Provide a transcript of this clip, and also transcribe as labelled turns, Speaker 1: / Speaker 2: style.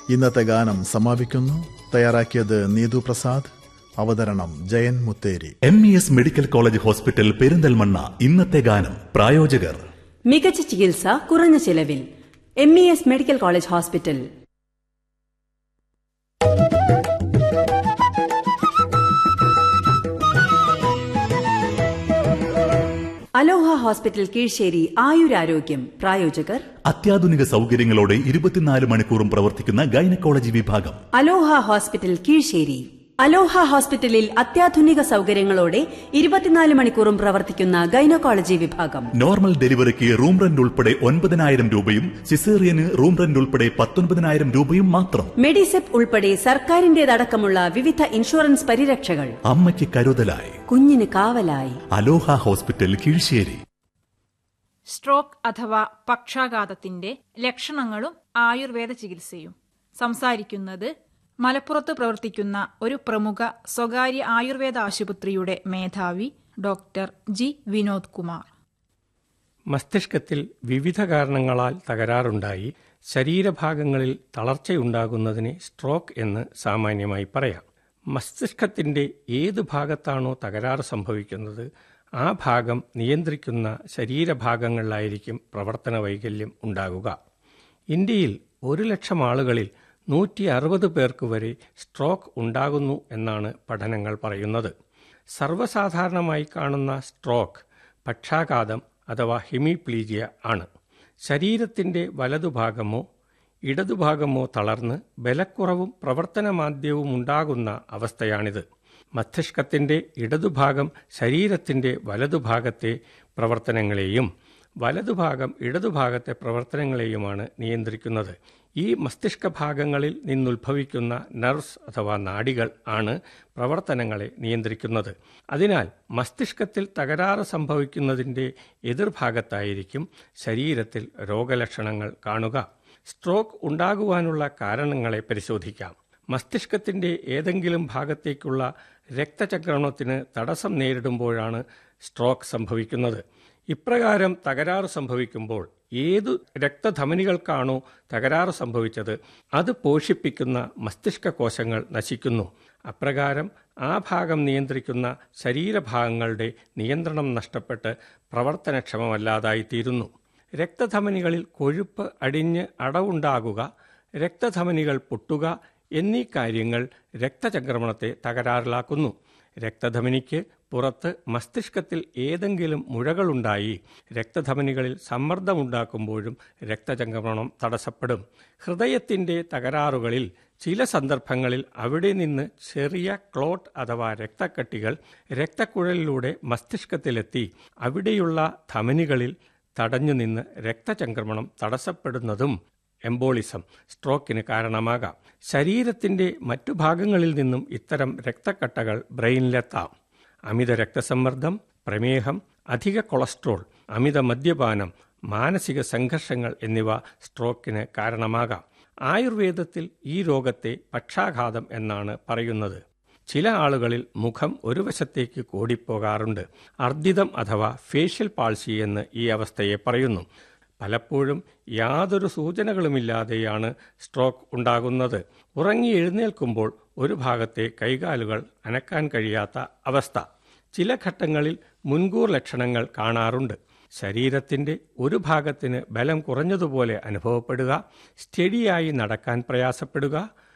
Speaker 1: ഇന്നത്തെ ഗാനം സമാപിക്കുന്നു തയ്യാറാക്കിയത് നീതു പ്രസാദ് അവതരണം Jayan Mutheri
Speaker 2: M E S medical college hospital Perinthalmanna ഇന്നത്തെ ഗാനം പ്രായോജകർ
Speaker 3: മികച്ച ചികിത്സ കുറഞ്ഞ ചിലവിൽ M E S medical college hospital Aloha hospital Kizhisseri ആയുരാരോഗ്യം പ്രായോജകർ
Speaker 2: അത്യാധുനിക സൗകര്യങ്ങളോടെ ഇരുപത്തിനാല് മണിക്കൂറും പ്രവർത്തിക്കുന്ന ഗൈനക്കോളജി വിഭാഗം
Speaker 3: അലോഹ ഹോസ്പിറ്റൽ കീഴ്ശേരി അലോഹ ഹോസ്പിറ്റലിൽ അത്യാധുനിക സൗകര്യങ്ങളോടെ ഇരുപത്തിനാല് മണിക്കൂറും പ്രവർത്തിക്കുന്ന ഗൈനക്കോളജി വിഭാഗം
Speaker 2: നോർമൽ ഡെലിവറിക്ക് റൂം റെന്റ് ഉൾപ്പെടെ ഒൻപതിനായിരം രൂപയും സിസേറിയന് റൂം റെന്റ് ഉൾപ്പെടെ പത്തൊൻപതിനായിരം രൂപയും മാത്രം
Speaker 3: മെഡിസെപ്പ് ഉൾപ്പെടെ സർക്കാരിന്റേതടക്കമുള്ള വിവിധ ഇൻഷുറൻസ് പരിരക്ഷകൾ
Speaker 2: അമ്മയ്ക്ക് കരുതലായി
Speaker 3: കുഞ്ഞിന് കാവലായി
Speaker 2: അലോഹ ഹോസ്പിറ്റൽ കീഴ്ശേരി
Speaker 4: സ്ട്രോക്ക് അഥവാ പക്ഷാഘാതത്തിന്റെ ലക്ഷണങ്ങളും ആയുർവേദ ചികിത്സയും സംസാരിക്കുന്നത് മലപ്പുറത്ത് പ്രവർത്തിക്കുന്ന ഒരു പ്രമുഖ സ്വകാര്യ ആയുർവേദ ആശുപത്രിയുടെ മേധാവി ഡോക്ടർ ജി വിനോദ് കുമാർ
Speaker 5: മസ്തിഷ്കത്തിൽ വിവിധ കാരണങ്ങളാൽ തകരാറുണ്ടായി ശരീരഭാഗങ്ങളിൽ തളർച്ചയുണ്ടാകുന്നതിനെ സ്ട്രോക്ക് എന്ന് സാമാന്യമായി പറയാം മസ്തിഷ്കത്തിന്റെ ഏത് ഭാഗത്താണോ തകരാറ് സംഭവിക്കുന്നത് ആ ഭാഗം നിയന്ത്രിക്കുന്ന ശരീരഭാഗങ്ങളിലായിരിക്കും പ്രവർത്തന വൈകല്യം ഉണ്ടാകുക ഇന്ത്യയിൽ ഒരു ലക്ഷം ആളുകളിൽ നൂറ്റി അറുപത് പേർക്ക് വരെ സ്ട്രോക്ക് ഉണ്ടാകുന്നു എന്നാണ് പഠനങ്ങൾ പറയുന്നത് സർവ്വസാധാരണമായി കാണുന്ന സ്ട്രോക്ക് പക്ഷാഘാതം അഥവാ ഹെമിപ്ലീജിയ ആണ് ശരീരത്തിൻ്റെ വലതുഭാഗമോ ഇടതുഭാഗമോ തളർന്ന് ബലക്കുറവും പ്രവർത്തനമാന്ദ്യവും ഉണ്ടാകുന്ന അവസ്ഥയാണിത് മസ്തിഷ്കത്തിൻ്റെ ഇടതുഭാഗം ശരീരത്തിൻ്റെ വലതുഭാഗത്തെ പ്രവർത്തനങ്ങളെയും വലതുഭാഗം ഇടതുഭാഗത്തെ പ്രവർത്തനങ്ങളെയുമാണ് നിയന്ത്രിക്കുന്നത് ഈ മസ്തിഷ്ക ഭാഗങ്ങളിൽ നിന്നുത്ഭവിക്കുന്ന നർവ്സ് അഥവാ നാഡികൾ ആണ് പ്രവർത്തനങ്ങളെ നിയന്ത്രിക്കുന്നത് അതിനാൽ മസ്തിഷ്കത്തിൽ തകരാറ് സംഭവിക്കുന്നതിൻ്റെ എതിർഭാഗത്തായിരിക്കും ശരീരത്തിൽ രോഗലക്ഷണങ്ങൾ കാണുക സ്ട്രോക്ക് ഉണ്ടാകുവാനുള്ള കാരണങ്ങളെ പരിശോധിക്കാം മസ്തിഷ്കത്തിൻ്റെ ഏതെങ്കിലും ഭാഗത്തേക്കുള്ള രക്തചക്രണത്തിന് തടസ്സം നേരിടുമ്പോഴാണ് സ്ട്രോക്ക് സംഭവിക്കുന്നത് ഇപ്രകാരം തകരാറ് സംഭവിക്കുമ്പോൾ ഏതു രക്തധമനികൾക്കാണോ തകരാറ് സംഭവിച്ചത് അത് പോഷിപ്പിക്കുന്ന മസ്തിഷ്ക കോശങ്ങൾ നശിക്കുന്നു അപ്രകാരം ആ ഭാഗം നിയന്ത്രിക്കുന്ന ശരീരഭാഗങ്ങളുടെ നിയന്ത്രണം നഷ്ടപ്പെട്ട് പ്രവർത്തനക്ഷമമല്ലാതായിത്തീരുന്നു രക്തധമനികളിൽ കൊഴുപ്പ് അടിഞ്ഞ് അടവുണ്ടാകുക രക്തധമനികൾ പൊട്ടുക എന്നീ കാര്യങ്ങൾ രക്തചംക്രമണത്തെ തകരാറിലാക്കുന്നു രക്തധമനിക്ക് പുറത്ത് മസ്തിഷ്കത്തിൽ ഏതെങ്കിലും മുഴകളുണ്ടായി രക്തധമനികളിൽ സമ്മർദ്ദമുണ്ടാക്കുമ്പോഴും രക്തചംക്രമണം തടസ്സപ്പെടും ഹൃദയത്തിൻ്റെ തകരാറുകളിൽ ചില സന്ദർഭങ്ങളിൽ അവിടെ നിന്ന് ചെറിയ ക്ലോട്ട് അഥവാ രക്തക്കട്ടികൾ രക്തക്കുഴലിലൂടെ മസ്തിഷ്കത്തിലെത്തി അവിടെയുള്ള ധമനികളിൽ തടഞ്ഞു നിന്ന് രക്തചംക്രമണം തടസ്സപ്പെടുന്നതും എംബോളിസം സ്ട്രോക്കിന് കാരണമാകാം ശരീരത്തിന്റെ മറ്റു ഭാഗങ്ങളിൽ നിന്നും ഇത്തരം രക്തക്കട്ടകൾ ബ്രെയിനിലെത്താം അമിത രക്തസമ്മർദ്ദം പ്രമേഹം അധിക കൊളസ്ട്രോൾ അമിത മദ്യപാനം മാനസിക സംഘർഷങ്ങൾ എന്നിവ സ്ട്രോക്കിന് കാരണമാകാം ആയുർവേദത്തിൽ ഈ രോഗത്തെ പക്ഷാഘാതം എന്നാണ് പറയുന്നത് ചില ആളുകളിൽ മുഖം ഒരു വശത്തേക്ക് കോടിപ്പോകാറുണ്ട് അർദ്ദിതം അഥവാ ഫേഷ്യൽ പാൾസി എന്ന് ഈ അവസ്ഥയെ പറയുന്നു പലപ്പോഴും യാതൊരു സൂചനകളുമില്ലാതെയാണ് സ്ട്രോക്ക് ഉണ്ടാകുന്നത് ഉറങ്ങി എഴുന്നേൽക്കുമ്പോൾ ഒരു ഭാഗത്തെ കൈകാലുകൾ അനക്കാൻ കഴിയാത്ത അവസ്ഥ ചില ഘട്ടങ്ങളിൽ മുൻകൂർ ലക്ഷണങ്ങൾ കാണാറുണ്ട് ശരീരത്തിന്റെ ഒരു ഭാഗത്തിന് ബലം കുറഞ്ഞതുപോലെ അനുഭവപ്പെടുക സ്റ്റഡിയായി നടക്കാൻ പ്രയാസപ്പെടുക